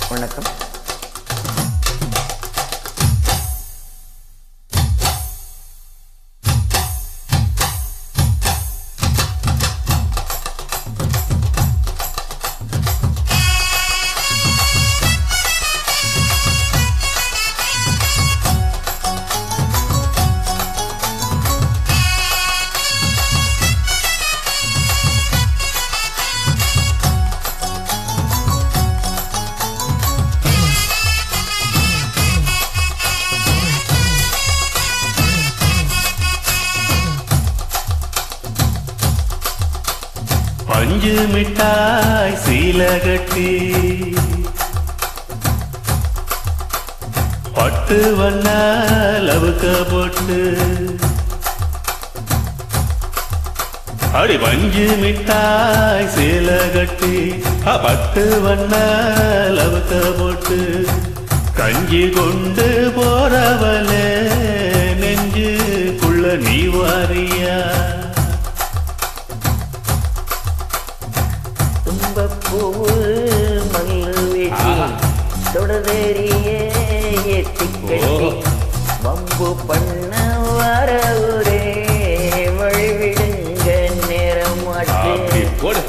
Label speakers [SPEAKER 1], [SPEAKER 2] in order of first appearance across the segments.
[SPEAKER 1] வணக்கம்
[SPEAKER 2] பஞ்சு மிட்டாய் சீல கட்டி பட்டு வண்ண லவுக்க போட்டு அடி பஞ்சு மிட்டாய் சீல கட்டி அ, பட்டு வண்ண லவுக்க போட்டு கஞ்சி கொண்டு போறவளே நெஞ்சுக்குள்ள நீ வாரியா
[SPEAKER 1] தும்பப்பூவு மல்லு வெட்டி
[SPEAKER 2] ஆஹா.
[SPEAKER 1] தொடதேரியே ஏத்தி கட்டி
[SPEAKER 2] ஓ.
[SPEAKER 1] வம்பு பண்ண வர ஒரே வழிவிடுங்க நேரம்
[SPEAKER 2] அப்படி போடு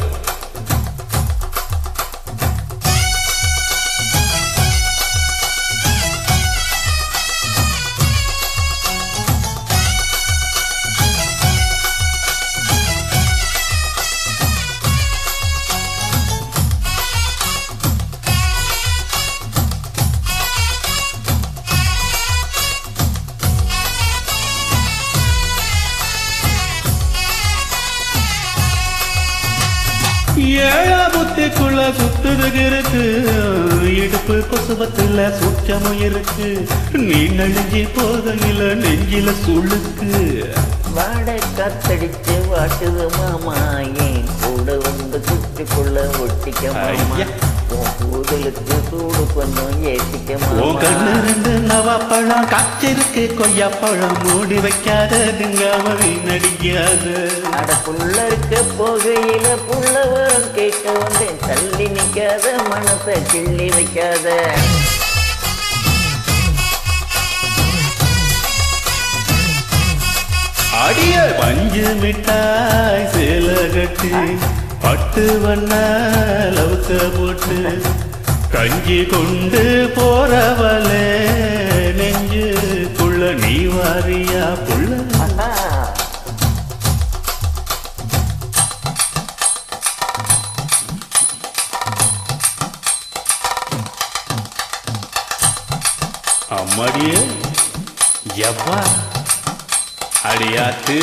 [SPEAKER 2] ஏழா புத்திக்குள்ள சுத்துறது இருக்கு இடுப்பு கொசுபத்துல சூட்சமும் இருக்கு நீ நெடுஞ்சி போகையில நெஞ்சில சுளுக்கு
[SPEAKER 1] வாட காத்தடிச்சு வாட்டுது மாமா ஏன் கூட வந்து குச்சிக்குள்ள ஒட்டிக்க மாமா
[SPEAKER 2] ஐயா.
[SPEAKER 1] உன் கூதலுக்கு சூடு கொஞ்சம் ஏத்திக்க
[SPEAKER 2] உன் கண்ணு
[SPEAKER 1] மாமா
[SPEAKER 2] ரெண்டு நவாப்பழம் காய்ச்சிருக்கு கொய்யாப்பழம் மூடி வைக்காத திங்காம வீணடிக்காத
[SPEAKER 1] அட புள்ள இருக்க போகையில புள்ள வரும் கேட்க வந்தேன் தள்ளி நிக்காத மனசை கிள்ளி வைக்காத
[SPEAKER 2] அடிய பஞ்சு மிட்டாய் சேல கட்டி பட்டு வண்ண லவுக்க போட்டு கஞ்சி கொண்டு போறவளே நெஞ்சுக்குள்ள நீ வாரியா புள்ள
[SPEAKER 1] ஆஹா.
[SPEAKER 2] அம்மாடியே எவ்வா அடியாத்து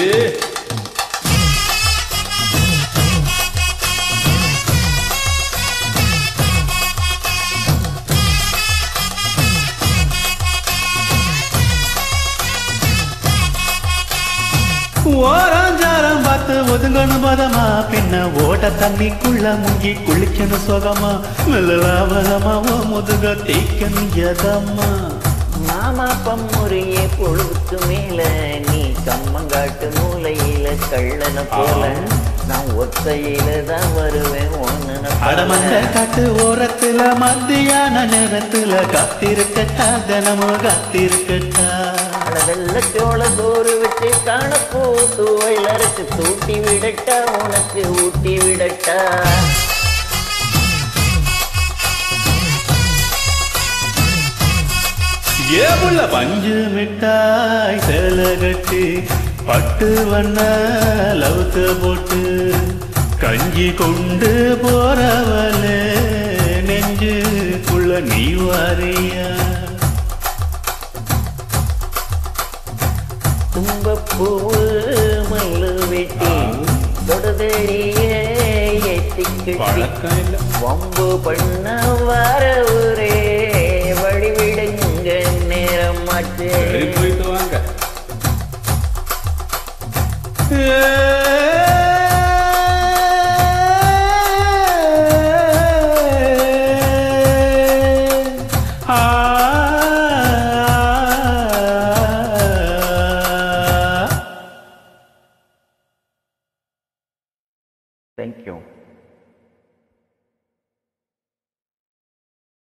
[SPEAKER 2] ஓராஞ்சாரம் பார்த்து ஒதுங்கணும் பதமா பின்ன ஓட்ட தண்ணிக்குள்ள முங்கி குளிக்கணும் சுகமா மெல்லலாவலமா ஓ முதுக தேய்க்கணும் எதம்மா
[SPEAKER 1] மாமா பம்முறையே பொழுதுக்கு மேல நீ கம்மங்காட்டு மூலையில கள்ளன போல
[SPEAKER 2] ஆ.
[SPEAKER 1] நான் ஒத்தையில தான் வருவேன்
[SPEAKER 2] அடமந்த
[SPEAKER 1] ஒன்னு
[SPEAKER 2] காட்டு ஓரத்துல மத்தியான நேரத்துல காத்திருக்கட்டா தினமும் காத்திருக்கட்டா
[SPEAKER 1] வெள்ள சோள தோறு வச்சு காணப்பூ துவையில் அரைச்சு தூட்டி விடட்டா உனக்கு ஊட்டி விடட்டா
[SPEAKER 2] ஏபுள்ள பஞ்சு மிட்டாய் சேல கட்டி பட்டு வண்ண லவுக்க போட்டு கஞ்சி கொண்டு போறவளே நெஞ்சுக்குள்ள நீ வாரியா
[SPEAKER 1] தும்பப்பூவு மல்லு வெட்டி தொடுதடியே ஏத்திக்கிட்டி
[SPEAKER 2] பழக்கம் இல்லை
[SPEAKER 1] வம்பு பண்ண வர ஊரே வழிவிடுங்க நேரம்
[SPEAKER 2] சரி போயிட்டு வாங்க ஏ